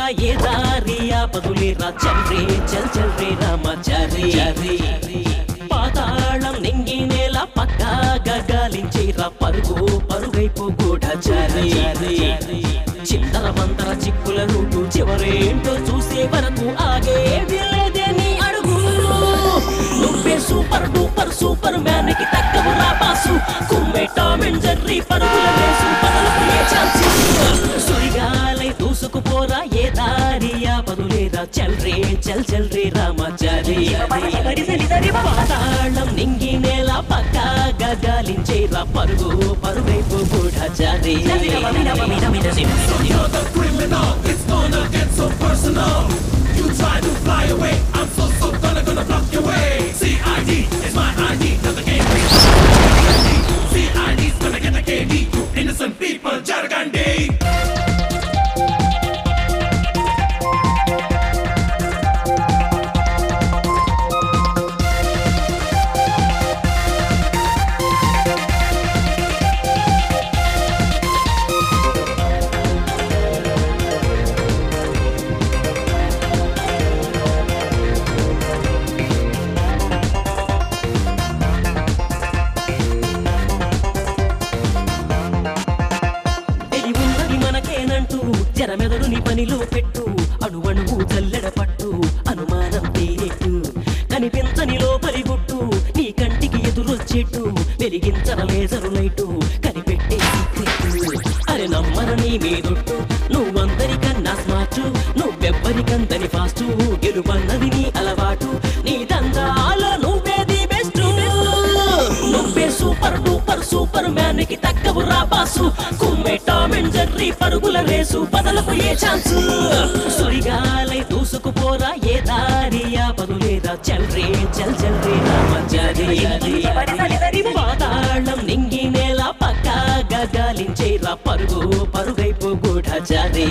ఏ దారి ఆపదులేరా చల్రే చల్ చల్రే రామాచారి పాతాళం నింగి నేల పక్కాగా గాలించేరా పరుగు పరుగైపు గూఢచారి చిందర వందర చిక్కుల రూటు చివరేంటో చూసే వరకు ఆగే లేదే నీ అడుగు నువ్వే సూపర్ డూపర్ సూపర్ మ్యాన్ కి తగ్గవు రా బాసు కుమ్మే టామ్ అండ్ జెర్రీ పరుగుల రేసు పదలకు ఏ ఛాన్స్ సుడిగాలై దూసుకుపోరా ఏ దారి ఆపదులేరా చల్ రే చల్ చల్ రే రామాచారి పాతాళం నింగి నేల పక్కాగా గాలించేరా పరుగు పరుగైపు గూఢచారి You're the criminal, it's gonna get so personal. You try to fly away, I'm so so gonna gonna block your way. CID is my ID, not the game. CID's gonna get a KD, you innocent people, Jargandi. తెలివి ఉన్నది మనకేనంటూ జనమెదడుని పనిలో పెట్టు అణువణువు జల్లెడ పట్టు అనుమానం తేనెట్టు కనిపించని లోపలి గుట్టు నీ కంటికి ఎదురొచ్చేట్టు వెలిగించన లేజరు లైటు కనిపెట్టే సీక్రెట్ అరే నమ్మనని మీదొట్టు నువ్వందరికన్నా స్మార్ట్ నువ్వెవ్వరికందని ఫాస్ట్ గెలుపన్నది నీ అలవాటు నీ దందాలో నువ్వేది బెస్ట్ నువ్వే సూపర్ డూపర్ సూపర్ మ్యాన్ కి తగ్గవు రా బాసు కుమ్మే టామ్ అండ్ జెర్రీ పరుగుల రేసు బదలకు ఏ ఛాన్స్ సుడిగాలై దూసుకుపోరా ఏ దారి ఆపదులేదా చల్ రే చల్ చల్ రే రామచారి పాతాళం నింగి నేల పక్కాగా గాలించేరా పరుగు పరుగైపు గూఢచారి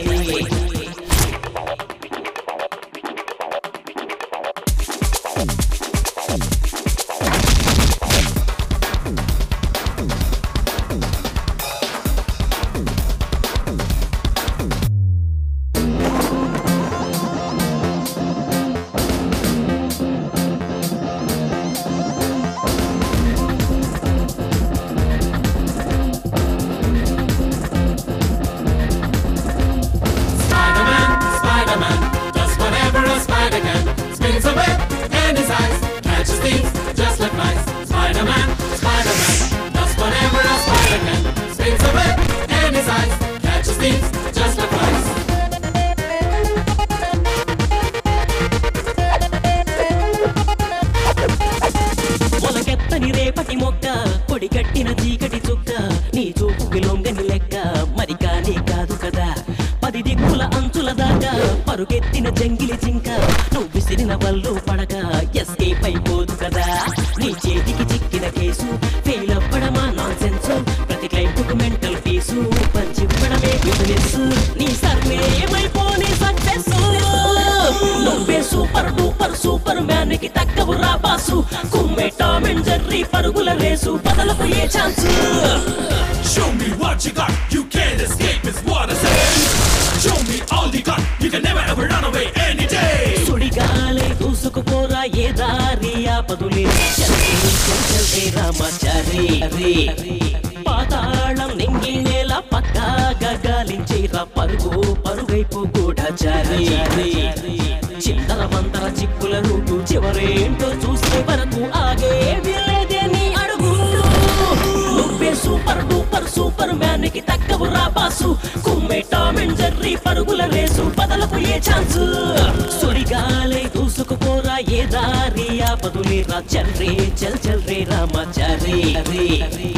Spider-Man, Spider-Man, does whatever a spider can. Spins a web in his eyes, catches thieves just like mice. Spider-Man, Spider-Man, does whatever a spider can. Spins a web in his eyes, catches thieves just like mice. మొలకెత్తని రేపటి మొక్క పొడి కట్టిన చీకటి చుక్క నీ చూపుకి లొంగని లెక్క మరి కానీ కాదు కదా పది దిక్కుల అంచుల దాకా పరుగెత్తిన జంగిలి జింక నువ్వు విసిరిన వల్లు పడక ఎస్కేప్ అయిపోదు కదా నీ చేతికి చిక్కిన కేసు ఫెయిల్ అవ్వడమా నాన్ సెన్స్ ప్రతి క్లైంట్కు మెంటల్ ఫీసు పంచివ్వడమే బిజినెస్ నీ సర్వే ఏమైపోని సక్సెస్ నువ్వే సూపర్ డూపర్ సూపర్ మ్యాన్ కి తగ్గవు రా బాసు కుమ్మే టామ్ అండ్ జెర్రీ పరుగుల రేసు బదలకు ఏ chance Show me what you got, you can't escape, is what I say. Show me all you got, you can never ever run away any day. సుడిగాలే దూసుకుపోరా ఏ దారి ఆపదులే చల్రే చల్రే రామాచారి పాతాళం నింగి నేల పక్కాగా గాలించేరా పరుగు పరుగైపు గూఢచారి చిందర వందర చిక్కుల రూటు చివరేంటో చూసే వరకు ఆగే లేదే నీ అడుగు నువ్వే సూపర్ డూపర్ సూపర్ మ్యాన్ కి తగ్గవు రా బాసు కుమ్మే టామ్ అండ్ జెర్రీ పరుగుల రేసు బదలకు ఏ ఛాన్స్ సుడిగాలై దూసుకుపోరా ఏ దారి ఆపదులేరా చల్ రే చల్ చల్ రే రామాచారి